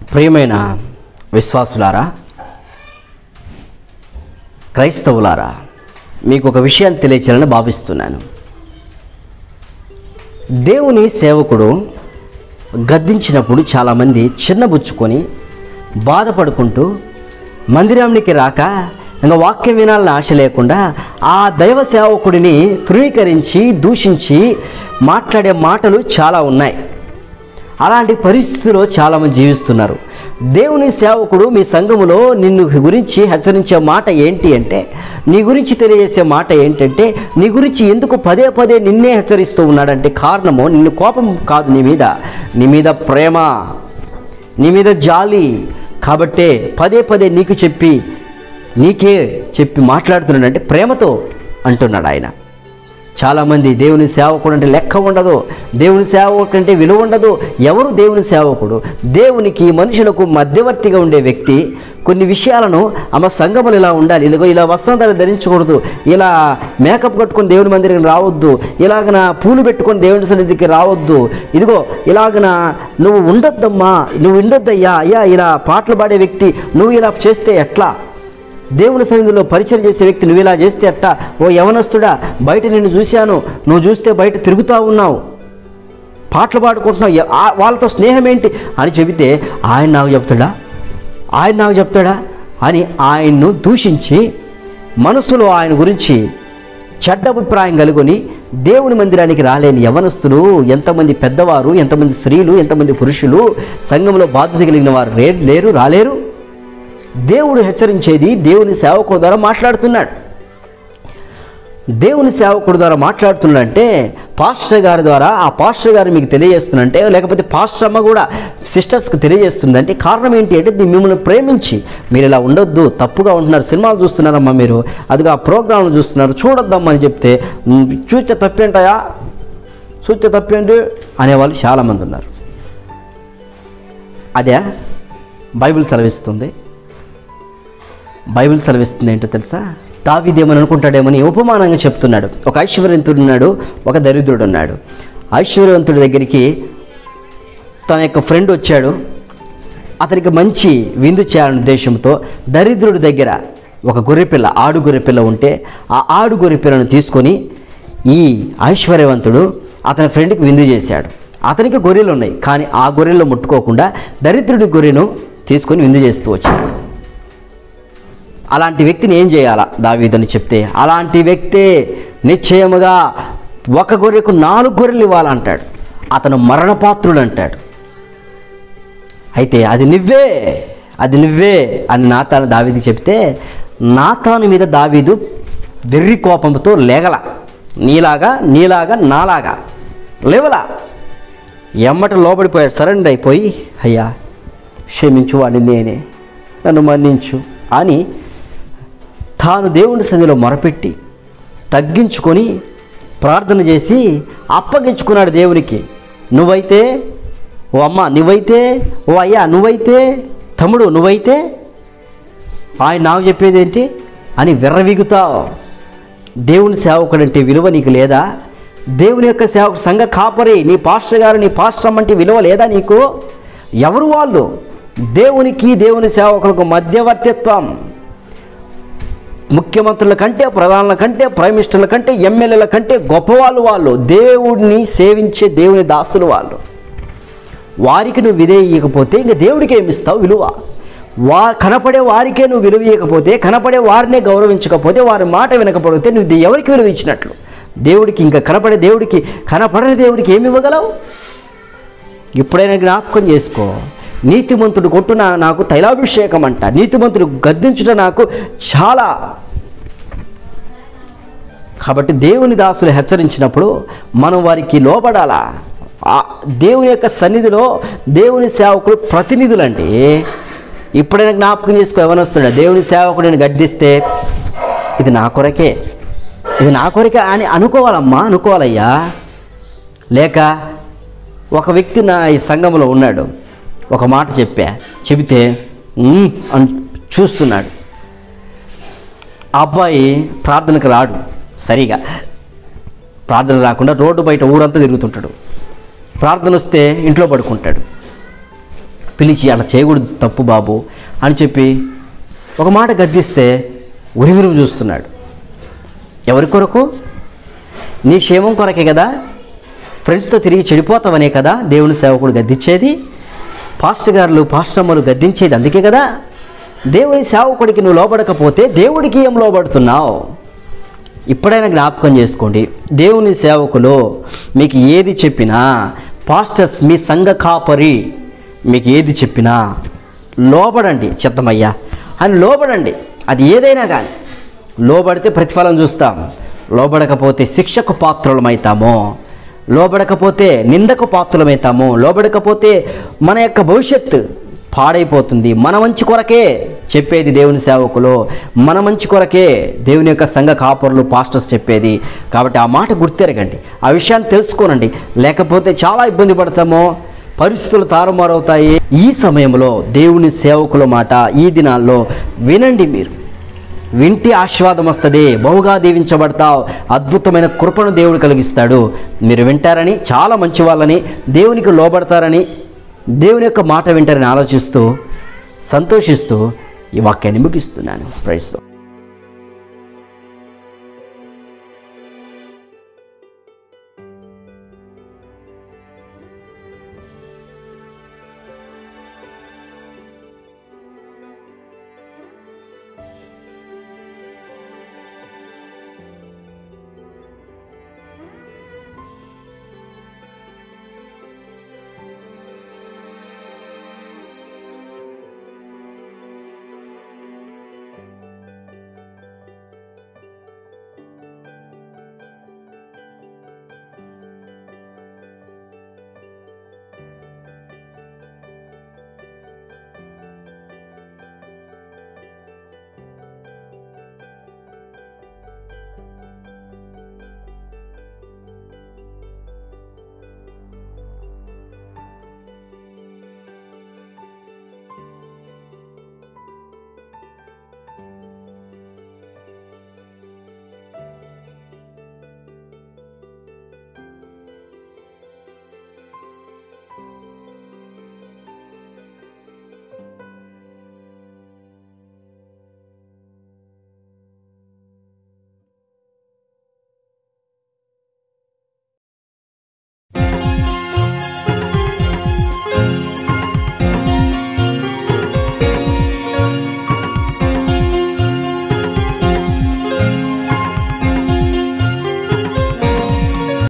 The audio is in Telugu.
ప్రియమైన విశ్వాసులారా క్రైస్తవులారా మీకు ఒక విషయాన్ని తెలియచేయాలని భావిస్తున్నాను దేవుని సేవకుడు గద్దించినప్పుడు చాలామంది చిన్నబుచ్చుకొని బాధపడుకుంటూ మందిరానికి రాక ఇంకా వాక్యం వినాలని ఆశ లేకుండా ఆ దైవ సేవకుడిని ధృవీకరించి దూషించి మాట్లాడే మాటలు చాలా ఉన్నాయి అలాంటి పరిస్థితిలో చాలామంది జీవిస్తున్నారు దేవుని సేవకుడు మీ సంఘములో నిన్ను గురించి హెచ్చరించే మాట ఏంటి అంటే నీ గురించి తెలియజేసే మాట ఏంటంటే నీ గురించి ఎందుకు పదే పదే నిన్నే హెచ్చరిస్తూ ఉన్నాడంటే కారణము నిన్ను కోపం కాదు నీ మీద నీ మీద ప్రేమ నీ మీద జాలి కాబట్టే పదే పదే నీకు చెప్పి నీకే చెప్పి మాట్లాడుతున్నాడంటే ప్రేమతో అంటున్నాడు ఆయన చాలామంది దేవుని సేవకుడు అంటే లెక్క ఉండదు దేవుని సేవకుడు అంటే విలువ ఉండదు ఎవరు దేవుని సేవకుడు దేవునికి మనుషులకు మధ్యవర్తిగా ఉండే వ్యక్తి కొన్ని విషయాలను ఆమె సంఘములు ఇలా ఉండాలి ఇదిగో ఇలా వస్త్రధార ధరించకూడదు ఇలా మేకప్ కట్టుకొని దేవుని మందిరం రావద్దు ఇలాగన పూలు పెట్టుకొని దేవుని సన్నిధికి రావద్దు ఇదిగో ఇలాగన నువ్వు ఉండొద్దమ్మా నువ్వు ఉండొద్దయ్యా అయ్యా ఇలా పాటలు పాడే వ్యక్తి నువ్వు ఇలా చేస్తే ఎట్లా దేవుని సన్నిధిలో పరిచయం చేసే వ్యక్తి నువ్వు ఇలా చేస్తే అట్ట ఓ యవనస్తుడా బయట నిన్ను చూశాను నువ్వు చూస్తే బయట తిరుగుతూ ఉన్నావు పాటలు పాడుకుంటున్నావు ఎ- ఆ- వాళ్ళతో స్నేహం ఏంటి అని చెబితే ఆయన నాకు చెప్తాడా ఆయన నాకు చెప్తాడా అని ఆయన్ను దూషించి మనసులో ఆయన గురించి చెడ్డ అభిప్రాయం కలుగుని దేవుని మందిరానికి రాలేని యవనస్తులు ఎంతమంది పెద్దవారు ఎంతమంది స్త్రీలు ఎంతమంది పురుషులు సంఘంలో బాధ్యత కలిగిన వారు రే- లేరు రాలేరు దేవుడు హెచ్చరించేది దేవుని సేవకుడు ద్వారా మాట్లాడుతున్నాడు దేవుని సేవకుడు ద్వారా మాట్లాడుతున్నాడంటే పాస్టర్ గారి ద్వారా ఆ పాస్టర్ గారు మీకు తెలియజేస్తుందంటే లేకపోతే పాస్టర్ అమ్మ కూడా సిస్టర్స్కి తెలియజేస్తుందంటే కారణం ఏంటి అంటే ఇది మిమ్మల్ని ప్రేమించి మీరు ఇలా ఉండొద్దు తప్పుగా ఉంటున్నారు సినిమాలు చూస్తున్నారమ్మా మీరు అదిగా ఆ ప్రోగ్రాంలు చూస్తున్నారు చూడొద్దమ్మా అని చెప్తే "ఉమ్, చూస్తే తప్పేంటాయా చూస్తే తప్పేంటి అనేవాళ్ళు చాలామంది ఉన్నారు అదే బైబిల్ సెలవిస్తుంది బైబిల్ సెలవిస్తుంది ఏంటో తెలుసా దావీదేమని అనుకుంటాడేమని ఉపమానంగా చెప్తున్నాడు ఒక ఐశ్వర్యవంతుడు ఉన్నాడు ఒక దరిద్రుడు ఉన్నాడు ఐశ్వర్యవంతుడి దగ్గరికి తన యొక్క ఫ్రెండ్ వచ్చాడు అతనికి మంచి విందు చేయాలనే ఉద్దేశంతో దరిద్రుడి దగ్గర ఒక గొర్రెపిల్ల ఆడు గొర్రెపిల్ల ఉంటే ఆ ఆడు గొర్రెపిల్లను తీసుకొని ఈ ఐశ్వర్యవంతుడు అతని ఫ్రెండ్కి విందు చేశాడు అతనికి గొర్రెలు ఉన్నాయి కానీ ఆ గొర్రెలు ముట్టుకోకుండా దరిద్రుడి గొర్రెను తీసుకొని విందు చేస్తూ వచ్చాడు అలాంటి వ్యక్తిని ఏం చేయాలా దావీదని చెప్తే అలాంటి వ్యక్తే నిశ్చయముగా ఒక గొర్రెకు నాలుగు గొర్రెలు ఇవ్వాలంటాడు అతను మరణపాత్రుడు అంటాడు అయితే అది నువ్వే అది నువ్వే అని నాతాను దావీది చెప్తే నాతాను మీద దావీదు వెర్రి కోపంతో లేగల నీలాగా నీలాగా నాలాగా లేవలా ఎమ్మట లోబడిపోయాడు సరెండర్ అయిపోయి అయ్యా క్షమించు వాడిని నేనే నన్ను మన్నించు అని తాను దేవుని సన్నిధిలో మొరపెట్టి తగ్గించుకొని ప్రార్థన చేసి అప్పగించుకున్నాడు దేవునికి నువ్వైతే ఓ అమ్మ నువ్వైతే ఓ అయ్యా నువ్వైతే తమ్ముడు నువ్వైతే ఆయన నాకు చెప్పేది ఏంటి అని విర్రవీగుతావు దేవుని సేవకుడంటే విలువ నీకు లేదా దేవుని యొక్క సేవకు సంఘ కాపరి నీ పాస్టర్ గారు నీ పాస్టర్ అమ్మంటే విలువ లేదా నీకు ఎవరు వాళ్ళు దేవునికి దేవుని సేవకులకు మధ్యవర్తిత్వం ముఖ్యమంత్రుల కంటే ప్రధానుల కంటే ప్రైమ్ మినిస్టర్ల కంటే ఎమ్మెల్యేల కంటే గొప్పవాళ్ళు వాళ్ళు దేవుడిని సేవించే దేవుని దాసులు వాళ్ళు వారికి నువ్వు విధేయకపోతే ఇంక దేవుడికి ఏమి ఇస్తావు విలువ వా కనపడే వారికే నువ్వు విలువ ఇవ్వకపోతే కనపడే వారినే గౌరవించకపోతే వారి మాట వినకపోతే నువ్వు దే- ఎవరికి విలువ ఇచ్చినట్లు దేవుడికి ఇంకా కనపడే దేవుడికి కనపడని దేవుడికి ఏమి ఇవ్వగలవు ఇప్పుడైనా జ్ఞాపకం చేసుకో నీతిమంతుడు కొట్టున నాకు తైలాభిషేకం అంట నీతిమంతుడు గద్దించుట నాకు చాలా కాబట్టి దేవుని దాసులు హెచ్చరించినప్పుడు మనం వారికి లోబడాలా ఆ దేవుని యొక్క సన్నిధిలో దేవుని సేవకులు ప్రతినిధులండి ఇప్పుడైనా జ్ఞాపకం చేసుకో ఎవరొస్తున్నా దేవుని సేవకుడిని గడ్డిస్తే ఇది నా కొరకే ఇది నా కొరకే అని అనుకోవాలమ్మా అనుకోవాలయ్యా లేక ఒక వ్యక్తి నా ఈ సంఘంలో ఉన్నాడు ఒక మాట చెప్పా చెబితే "ఉమ్" అని చూస్తున్నాడు ఆ అబ్బాయి ప్రార్థనకు రాడు సరిగా ప్రార్థన రాకుండా రోడ్డు బయట ఊరంతా తిరుగుతుంటాడు ప్రార్థన వస్తే ఇంట్లో పడుకుంటాడు పిలిచి అలా చేయకూడదు తప్పు బాబు అని చెప్పి ఒక మాట గద్దిస్తే ఉరిమిరుగు చూస్తున్నాడు ఎవరి కొరకు నీ క్షేమం కొరకే కదా ఫ్రెండ్స్తో తిరిగి చెడిపోతావనే కదా దేవుని సేవకుడు గద్దించేది పాస్టర్ గారులు పాస్టర్ అమ్మలు గద్దించేది అందుకే కదా దేవుని సేవకుడికి నువ్వు లోబడకపోతే దేవుడికి ఏం లోబడుతున్నావు ఇప్పుడైనా జ్ఞాపకం చేసుకోండి దేవుని సేవకులు మీకు ఏది చెప్పినా పాస్టర్స్ మీ సంఘ కాపరి మీకు ఏది చెప్పినా లోబడండి చిత్తమయ్యా అని లోబడండి అది ఏదైనా కానీ లోబడితే ప్రతిఫలం చూస్తాం లోబడకపోతే శిక్షకు పాత్రులమవుతాము లోబడకపోతే నిందకు పాత్రులమవుతాము లోబడకపోతే మన యొక్క భవిష్యత్తు పాడైపోతుంది మన మంచి కొరకే చెప్పేది దేవుని సేవకులు మన మంచి కొరకే దేవుని యొక్క సంఘ కాపరులు పాస్టర్స్ చెప్పేది కాబట్టి ఆ మాట గుర్తెరగండి ఆ విషయాన్ని తెలుసుకోనండి లేకపోతే చాలా ఇబ్బంది పడతామో పరిస్థితులు తారుమారవుతాయి ఈ సమయంలో దేవుని సేవకుల మాట ఈ దినాల్లో వినండి మీరు వింటి ఆశీర్వాదం వస్తుంది బహుగా దీవించబడతావు అద్భుతమైన కృపను దేవుడు కలిగిస్తాడు మీరు వింటారని చాలా మంచి వాళ్ళని దేవునికి లోబడతారని దేవుని యొక్క మాట వింటారని ఆలోచిస్తూ సంతోషిస్తూ ఈ వాక్యాన్ని ముగిస్తున్నాను ప్రైస్